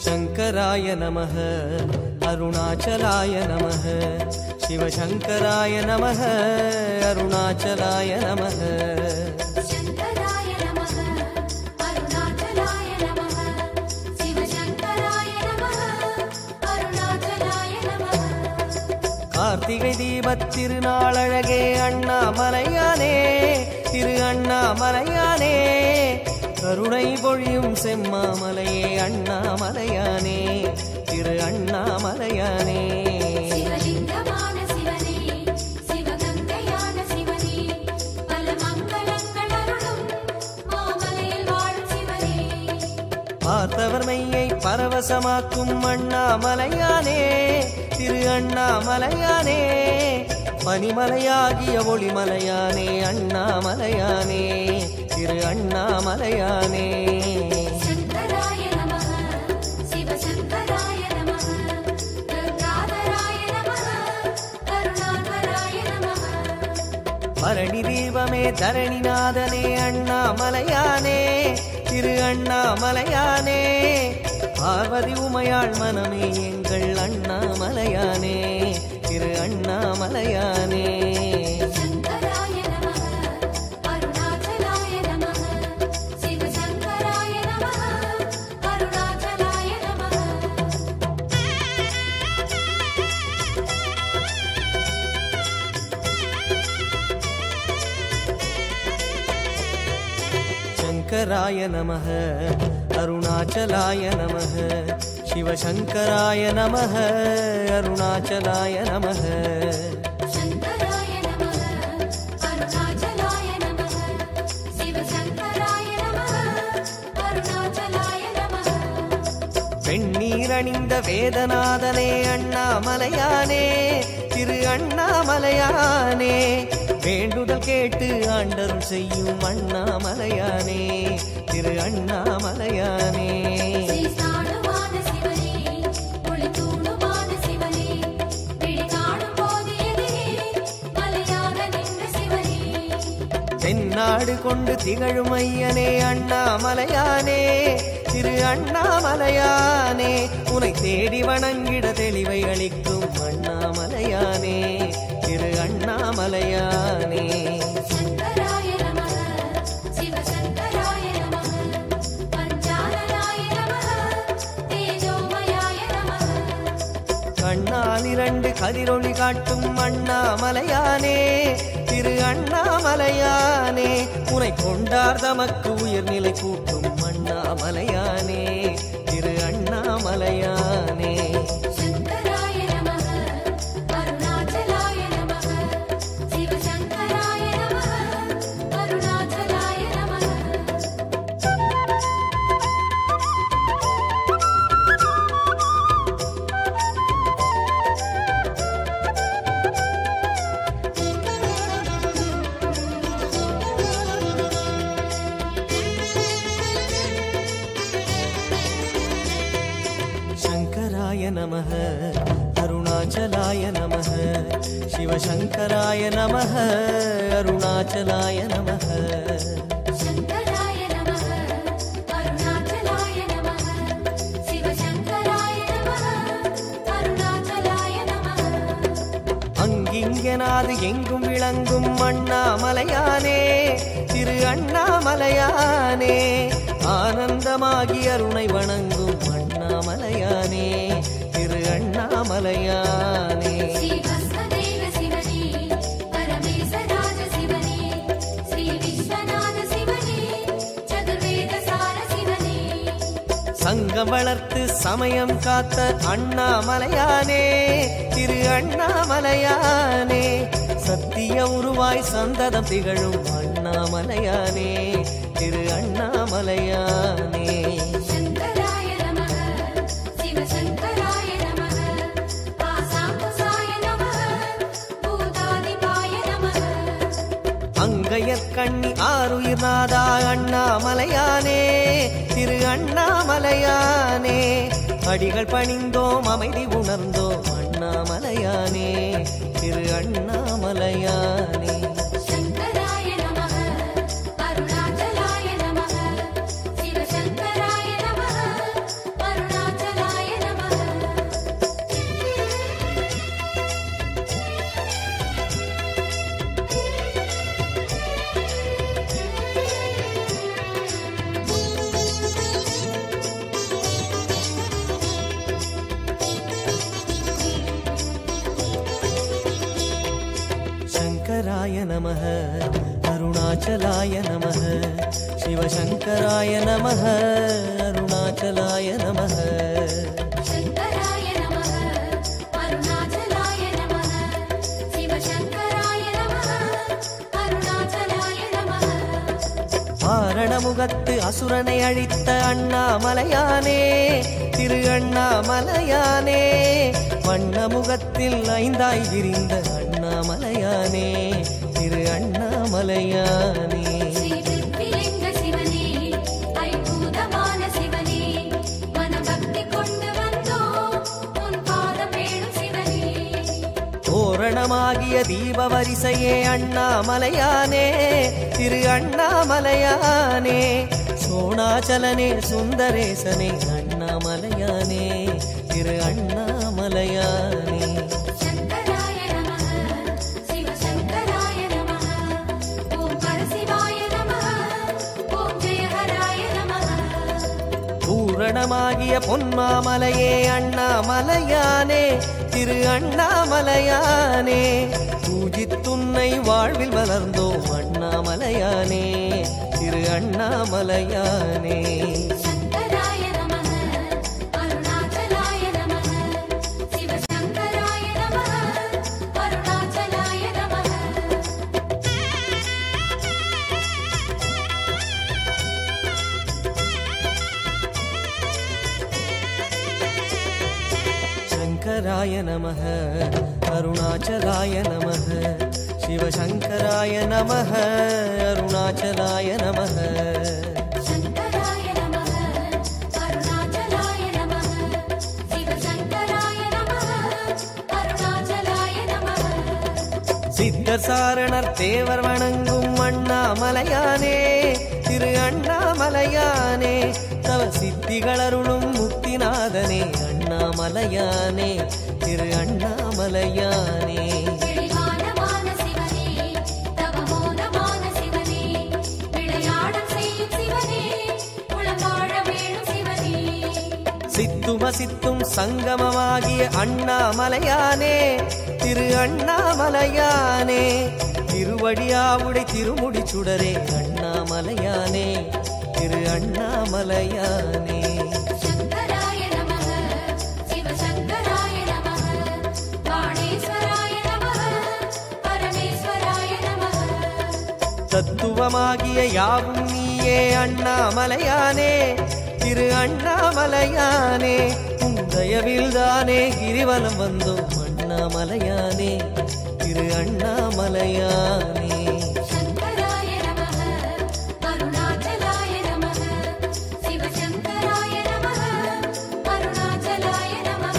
शङ्कराय नमः अरुणाचलाय नमः शिवशङ्कराय नमः अरुणाचलाय नमः शङ्कराय नमः अरुणाचलाय नमः शिवशङ्कराय नमः अरुणाचलाय नमः கார்த்திகை தீபத் திருநாளழகே அண்ணாமலையானே திரு அண்ணாமலையானே கருணை பொழியும் செம்மாமலையே அண்ணாமலையானே திரு அண்ணாமலையானே சிவலிங்கமான சிவனே சிவகங்கையான சிவனே பல மங்களங்கள் அருளும் மாமலையில் வாழும் சிவனே பார்த்தவர் மெய்யை பரவசமாக்கும் அண்ணாமலையானே திரு அண்ணாமலையானே பனிமலையாகிய ஒளிமலையானே அண்ணாமலையானே திரு அண்ணாமலையானே शङ्कराय नमः शिवशङ्कराय नमः गङ्गाधराय नमः करुणाकराय नमः பரணி தீபமே தரணிநாதனே அண்ணாமலையானே திரு அண்ணாமலையானே பார்வதி உமையாள் மனமே எங்கள் அண்ணாமலையானே திரு அண்ணாமலையானே शङ्कराय नमः अरुणाचलाय नमः शिवशङ्कराय नमः करुणाचलाय नमः शङ्कराय नमः अरुणाचलाय नमः शिवशङ्कराय नमः अरुणाचलाय नमः शङ्कराय नमः अरुणाचलाय नमः शिवशङ्कराय नमः अरुणाचलाय नमः வெண்ணீரணிந்த வேதநாதனே அண்ணாமலையானே திரு அண்ணாமலையானே வேண்டுதல் கேட்டு ஆண்டருள் செய்யும் அண்ணாமலையானே திரு அண்ணாமலையானே ஸ்ரீஸ்தானுவான சிவனே ஒளித்தூணுவான சிவனே விழி காணும் போது எதிரே மலையாக நின்ற சிவனே தென்னாடு கொண்டு திகழும் ஐயனே அண்ணாமலையானே திரு அண்ணாமலையானே உனை தேடி வணங்கிட தெளிவை அளிக்கும் அண்ணாமலையானே திரு அண்ணாமலையானே शङ्कराय नमः शिवशङ्कराय नमः पञ्चाननाय नमः तेजोमयाय नमः கண்ணால் இரண்டு கதிரொளி காட்டும் அண்ணாமலையானே திரு அண்ணாமலையானே உனை கொண்டார் தமக்கு உயர்நிலை கூட்டும் அண்ணாமலையானே திரு அண்ணாமலையானே शङ्कराय नमः अरुणाचलाय नमः शिवशङ्कराय नमः अरुणाचलाय नमः शङ्कराय नमः अरुणाचलाय नमः शिवशङ्कराय नमः अरुणाचलाय नमः शङ्कराय नमः अरुणाचलाय नमः शिवशङ्कराय नमः अरुणाचलाय नमः அங்கிங்கனாது எங்கும் விளங்கும் அண்ணாமலையானே திரு அண்ணாமலையானே ஆனந்தமாகி அருணை வணங்கும் அண்ணாமலையானே திரு அண்ணாமலையானே श्रीभस्मदेव शिवने परमेशराज शिवने श्रीविश्वनाथ शिवने चतुर्वेदसार शिवने சங்கம் வளர்த்து சமயம் காத்த அண்ணாமலையானே திரு அண்ணாமலையானே சத்திய உருவாய் சந்ததம் திகழும் அண்ணாமலையானே திரு அண்ணாமலையானே शङ्कराय नमः शिवशङ्कराय नमः पासाङ्कुशाय नमः भूतादिपाय नमः அங்கையற்கண்ணி ஆறுயிர் நாதா அண்ணாமலையானே திரு அண்ணாமலையானே அடிகள் பணிந்தோம் அமைதி உணர்ந்தோம் அண்ணாமலையானே திரு அண்ணாமலையானே शङ्कराय नमः अरुणाचलाय नमः शिवशङ्कराय नमः अरुणाचलाय சங்கராய நமः அருணாச்சலாய நமः சிவசங்கராய நமः அருணாச்சலாய நமः शङ्कराय नमः अरुणाचलाय नमः शिवशङ्कराय नमः अरुणाचलाय नमः ஆரணமுகத்து அசுரனை அழித்த அண்ணாமலையானே திரு அண்ணாமலையானே வண்ணமுகத்தில் ஐந்தாய் விரிந்த அண்ணாமலையானே திரு அண்ணாமலையானே ஸ்ரீவித்யலிங்க சிவனே ஐம்பூதமான சிவனே மனபக்தி கொண்டு வந்தோம் உன் பாதம் வேணும் சிவனே தோரணமாகிய தீப வரிசையே அண்ணாமலையானே திரு அண்ணாமலையானே சோணாச்சலனே சுந்தரேசனே அண்ணாமலையானே திரு அண்ணாமலையானே शङ्कराय नमः शिवशङ्कराय नमः ॐ परशिवाय नमः ॐ जयहराय नमः பூரணமாகிய பொன்மாமலையே அண்ணாமலையானே திரு அண்ணாமலையானே பூஜித்துன்னை வாழ்வில் வளர்ந்தோம் அண்ணாமலையானே திரு அண்ணாமலையானே शङ्कराय नमः अरुणाचलाय नमः शिवशङ्कराय नमः अरुणाचलाय नमः शङ्कराय नमः अरुणाचलाय नमः शिवशङ्कराय नमः अरुणाचलाय नमः शङ्कराय नमः अरुणाचलाय नमः शिवशङ्कराय नमः अरुणाचलाय नमः சித்தர் சாரணர் தேவர் வணங்கும் அண்ணாமலையானே திரு அண்ணாமலையானே தவ சித்திகளருளும் முக்திநாதனே அண்ணாமலையானே திரு அண்ணாமலையானே தெளிவானமான சிவனே தவமோதமான சிவனே விளையாடம் செய்யும் சிவனே உளவாழ வேணும் சிவனே சித்தும சித்தும் சங்கமமாகிய அண்ணாமலையானே திரு அண்ணாமலையானே திருவடியாவுடை திருமுடி சுடரே அண்ணாமலையானே திரு அண்ணாமலையானே शङ्कराय नमः शिवशङ्कराय नमः बाणेश्वराय नमः परमेश्वराय नमः தத்துவமாகிய யாவும் நீயே அண்ணாமலையானே திரு அண்ணாமலையானே உந்தயவில் தானே கிரிவலம் வந்தோம் அண்ணாமலையானே திரு அண்ணாமலையானே शङ्कराय नमः अरुणाचलाय नमः शिवशङ्कराय नमः अरुणाचलाय नमः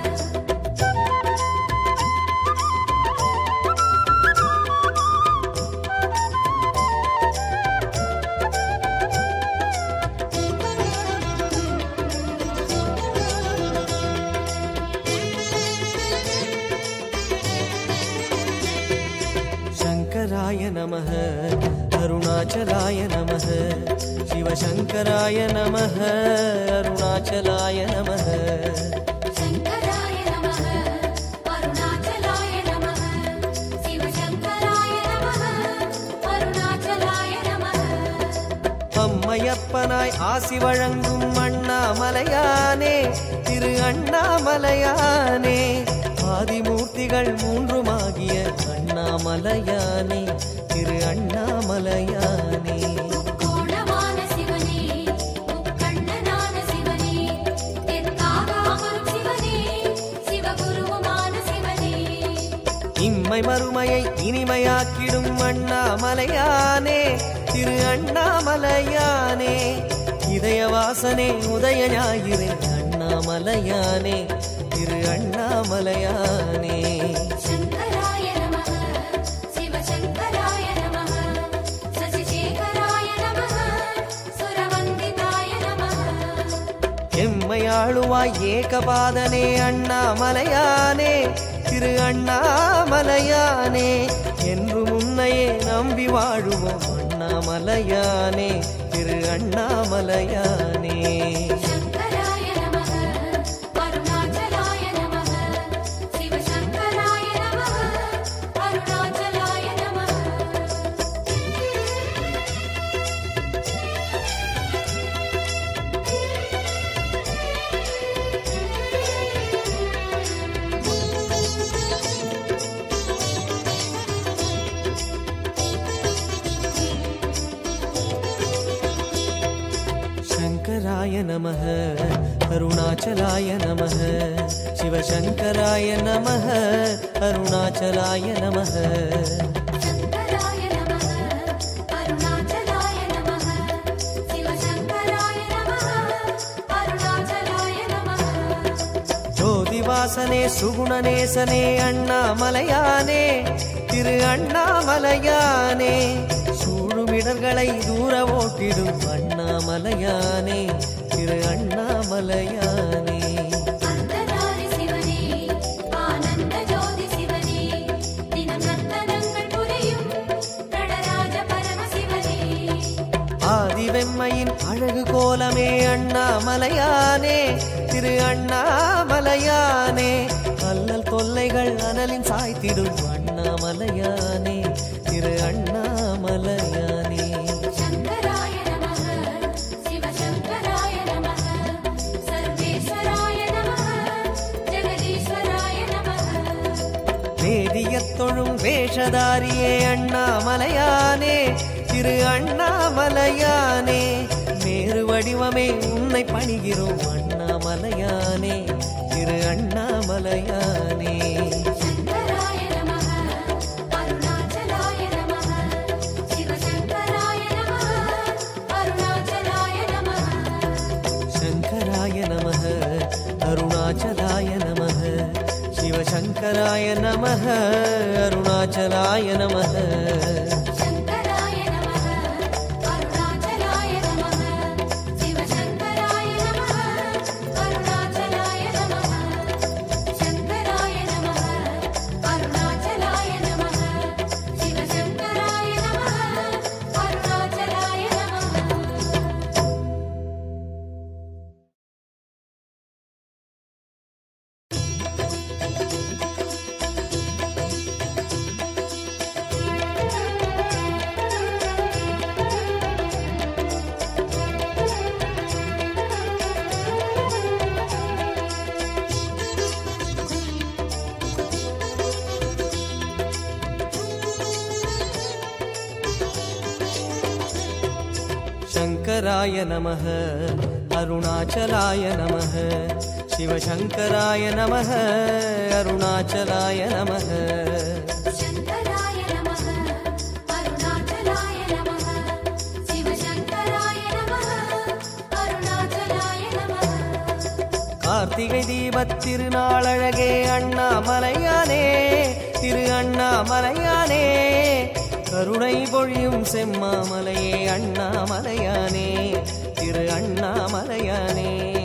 शङ्कराय नमः अरुणाचलाय नमः शिवशङ्कराय नमः अरुणाचलाय नमः शङ्कराय नमः अरुणाचलाय नमः शिवशङ्कराय नमः अरुणाचलाय नमः அம்மையப்பனாய் ஆசி வழங்கும் அண்ணாமலையானே திரு அண்ணாமலையானே ஆதிமூர்த்திகள் மூன்றுமாகிய அண்ணாமலையானே திரு அண்ணாமலையானே கோணமான சிவனே முக்கண்ணனான சிவனே தெற்காக அமரும் சிவனே சிவகுருவுமான சிவனே இம்மை மறுமையை இனிமையாக்கிடும் அண்ணாமலையானே திரு அண்ணாமலையானே இதயவாசனே உதய ஞாயிறே அண்ணாமலையானே திரு அண்ணாமலையானே शङ्कराय नमः शिवशङ्कराय नमः शशिशेखराय नमः सुरवन्दिताय नमः எம்மையாளுவாய் ஏகபாதனே அண்ணாமலையானே திரு அண்ணாமலையானே என்று முன்னையே நம்பி வாழுவோம் அண்ணாமலையானே திரு அண்ணாமலையானே शङ्कराय नमः अरुणाचलाय नमः शिवशङ्कराय नमः अरुणाचलाय नमः நமः அருணாச்சலாய நமः சிவசங்கராய நமः அருணாச்சலாய நமः शङ्कराय नमः अरुणाचलाय नमः शिवशङ्कराय नमः अरुणाचलाय नमः ஜோதிவாசனே சுகுணநேசனே அண்ணாமலையானே திரு அண்ணாமலையானே சூழுமிடர்களை தூர ஓட்டிடும் அண்ணாமலையானே திரு அண்ணாமலையானே அந்தனாரி சிவனே ஆனந்த ஜோதி சிவனே தினம் நர்த்தனங்கள் புரியும் நடராஜ பரமசிவனே ஆதிவெம்மையின் அழகு கோலமே அண்ணாமலையானே திரு அண்ணாமலையானே அல்லல் தொல்லைகள் அனலின் சாய்த்திடும் அண்ணாமலையானே திரு அண்ணாமலையானே शङ्कराय नमः शिवशङ्कराय नमः सर्वेश्वराय नमः जगदीश्वराय नमः வேதியத் தொழும் வேஷதாரியே அண்ணாமலையானே திரு அண்ணாமலையானே வேறு வடிவமே உன்னை பணிகிறோம் அண்ணாமலையானே திரு அண்ணாமலையானே शङ्कराय नमः अरुणाचलाय नमः शिवशङ्कराय नमः अरुणाचलाय नमः சங்கராய நமः அருணாச்சலாய நமः சிவசங்கராய நமः அருணாச்சலாய நமः शङ्कराय नमः अरुणाचलाय नमः शिवशङ्कराय नमः अरुणाचलाय नमः शङ्कराय नमः अरुणाचलाय नमः शिवशङ्कराय नमः अरुणाचलाय नमः शङ्कराय नमः अरुणाचलाय नमः शिवशङ्कराय नमः अरुणाचलाय नमः शङ्कराय नमः अरुणाचलाय नमः शिवशङ्कराय नमः अरुणाचलाय नमः கார்த்திகை தீபத் திருநாளழகே அண்ணாமலையானே திரு அண்ணாமலையானே கருணை பொழியும் செம்மாமலையே அண்ணாமலையானே திரு அண்ணாமலையானே